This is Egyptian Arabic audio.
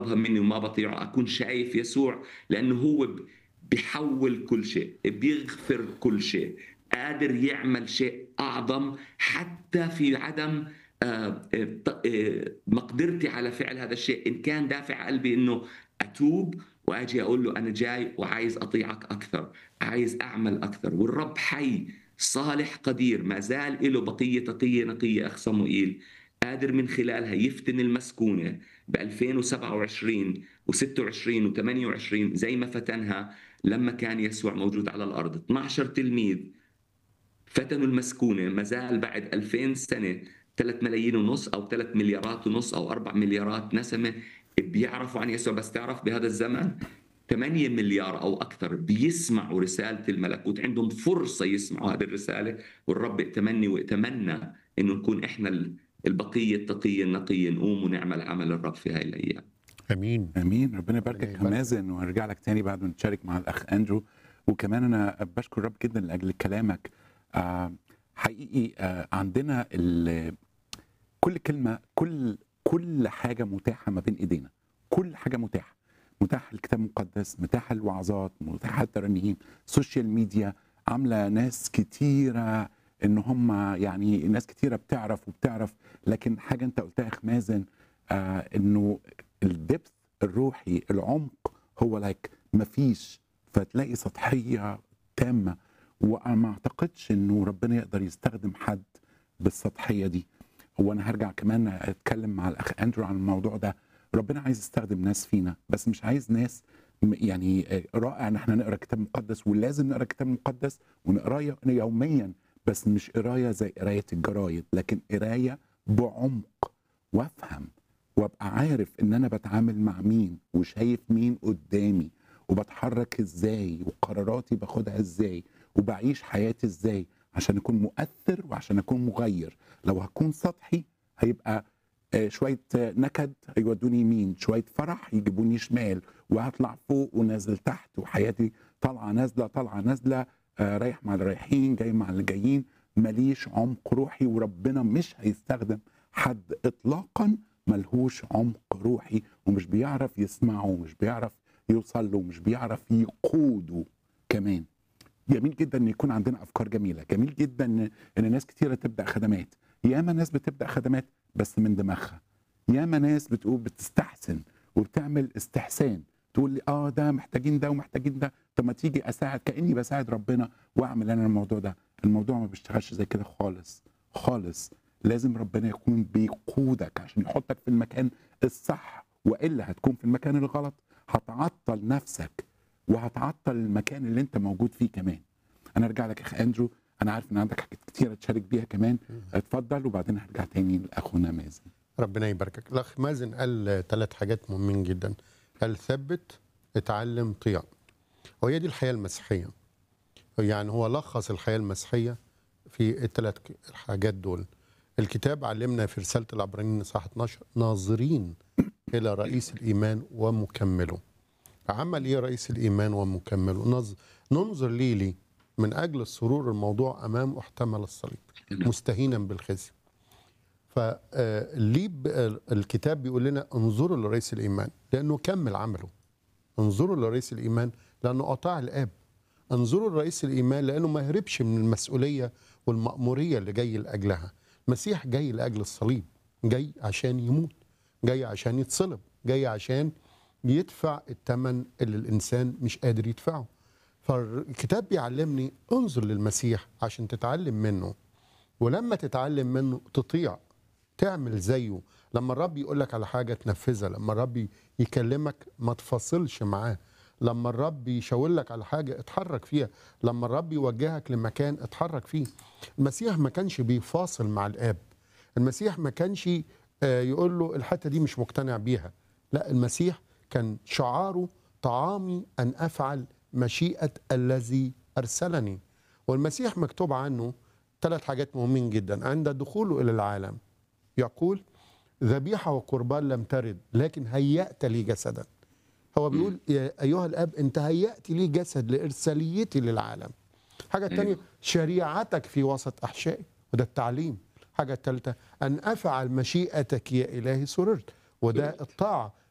مني وما بطيعه اكون شايف يسوع لانه هو ب- بيحول كل شيء بيغفر كل شيء قادر يعمل شيء اعظم حتى في عدم آه، آه، ط- آه، مقدرتي على فعل هذا الشيء ان كان دافع قلبي انه اتوب واجي اقول له انا جاي وعايز اطيعك اكثر عايز اعمل اكثر والرب حي صالح قدير ما زال له بقيه تقيه نقيه اخ صموئيل قادر من خلالها يفتن المسكونه ب 2027 و26 و28 زي ما فتنها لما كان يسوع موجود على الارض 12 تلميذ فتنوا المسكونه ما زال بعد 2000 سنه 3 ملايين ونص او 3 مليارات ونص او 4 مليارات نسمه بيعرفوا عن يسوع بس تعرف بهذا الزمن 8 مليار او اكثر بيسمعوا رساله الملكوت عندهم فرصه يسمعوا هذه الرساله والرب ائتمني وائتمنى انه نكون احنا ال- البقيه التقيه النقيه نقوم ونعمل عمل الرب في هاي الايام امين امين ربنا يباركك ربنا يا يبارك. مازن وهرجع لك تاني بعد ما نتشارك مع الاخ اندرو وكمان انا بشكر الرب جدا لاجل كلامك آه حقيقي آه عندنا ال- كل كلمه كل كل حاجه متاحه ما بين ايدينا كل حاجه متاحه متاح الكتاب المقدس متاح الوعظات متاح الترانيم السوشيال ميديا عامله ناس كتيره ان هم يعني ناس كتيره بتعرف وبتعرف لكن حاجه انت قلتها يا اخ مازن آه انه الدبث الروحي العمق هو لايك مفيش فتلاقي سطحيه تامه وانا ما اعتقدش انه ربنا يقدر يستخدم حد بالسطحيه دي هو انا هرجع كمان اتكلم مع الاخ اندرو عن الموضوع ده ربنا عايز يستخدم ناس فينا بس مش عايز ناس م- يعني آه، رائع ان احنا نقرا كتاب مقدس ولازم نقرا كتاب مقدس ونقراه يوميا بس مش قرايه زي قرايه الجرايد لكن قرايه بعمق وافهم وابقى عارف ان انا بتعامل مع مين وشايف مين قدامي وبتحرك ازاي وقراراتي باخدها ازاي وبعيش حياتي ازاي عشان اكون مؤثر وعشان اكون مغير لو هكون سطحي هيبقى آه، شويه آه، نكد هيودوني يمين شويه فرح يجيبوني شمال وهطلع فوق ونازل تحت وحياتي طالعه نازله طالعه نازله آه، رايح مع اللي رايحين جاي مع اللي جايين ماليش عمق روحي وربنا مش هيستخدم حد اطلاقا ملهوش عمق روحي ومش بيعرف يسمعه ومش بيعرف يوصل له ومش بيعرف يقوده كمان جميل جدا ان يكون عندنا افكار جميله جميل جدا ان ان ناس كتيره تبدا خدمات ياما ناس بتبدا خدمات بس من دماغها ياما ناس بتقول بتستحسن وبتعمل استحسان تقول لي اه ده محتاجين ده ومحتاجين ده طب ما تيجي اساعد كاني بساعد ربنا واعمل انا الموضوع ده الموضوع ما بيشتغلش زي كده خالص خالص لازم ربنا يكون بيقودك عشان يحطك في المكان الصح والا هتكون في المكان الغلط هتعطل نفسك وهتعطل المكان اللي انت موجود فيه كمان انا ارجع لك يا اخ اندرو انا عارف ان عندك حاجات كتيره تشارك بيها كمان اتفضل وبعدين هرجع تاني لاخونا مازن ربنا يباركك الاخ مازن قال ثلاث حاجات مهمين جدا قال ثبت اتعلم طيع وهي دي الحياه المسيحيه يعني هو لخص الحياه المسيحيه في الثلاث حاجات دول الكتاب علمنا في رساله العبرانيين صح 12 ناظرين الى رئيس الايمان ومكمله عمل ايه رئيس الايمان ومكمله نظ... ننظر ليه ليه من اجل السرور الموضوع امام احتمل الصليب مستهينا بالخزي فليه الكتاب بيقول لنا انظروا لرئيس الايمان لانه كمل عمله انظروا لرئيس الايمان لانه اطاع الاب انظروا لرئيس الايمان لانه ما هربش من المسؤوليه والمأموريه اللي جاي لاجلها المسيح جاي لاجل الصليب جاي عشان يموت جاي عشان يتصلب جاي عشان يدفع الثمن اللي الانسان مش قادر يدفعه فالكتاب بيعلمني انظر للمسيح عشان تتعلم منه ولما تتعلم منه تطيع تعمل زيه لما الرب يقول لك على حاجه تنفذها لما الرب يكلمك ما تفاصلش معاه لما الرب يشاور لك على حاجه اتحرك فيها لما الرب يوجهك لمكان اتحرك فيه المسيح ما كانش بيفاصل مع الاب المسيح ما كانش آه، يقول له الحته دي مش مقتنع بيها لا المسيح كان شعاره طعامي ان افعل مشيئه الذي ارسلني والمسيح مكتوب عنه ثلاث حاجات مهمين جدا عند دخوله الى العالم يقول ذبيحه وقربان لم ترد لكن هيأت لي جسدا هو بيقول يا ايها الاب انت هيأت لي جسد لارساليتي للعالم حاجه تانية شريعتك في وسط احشائي وده التعليم حاجه الثالثه ان افعل مشيئتك يا الهي سررت وده الطاعه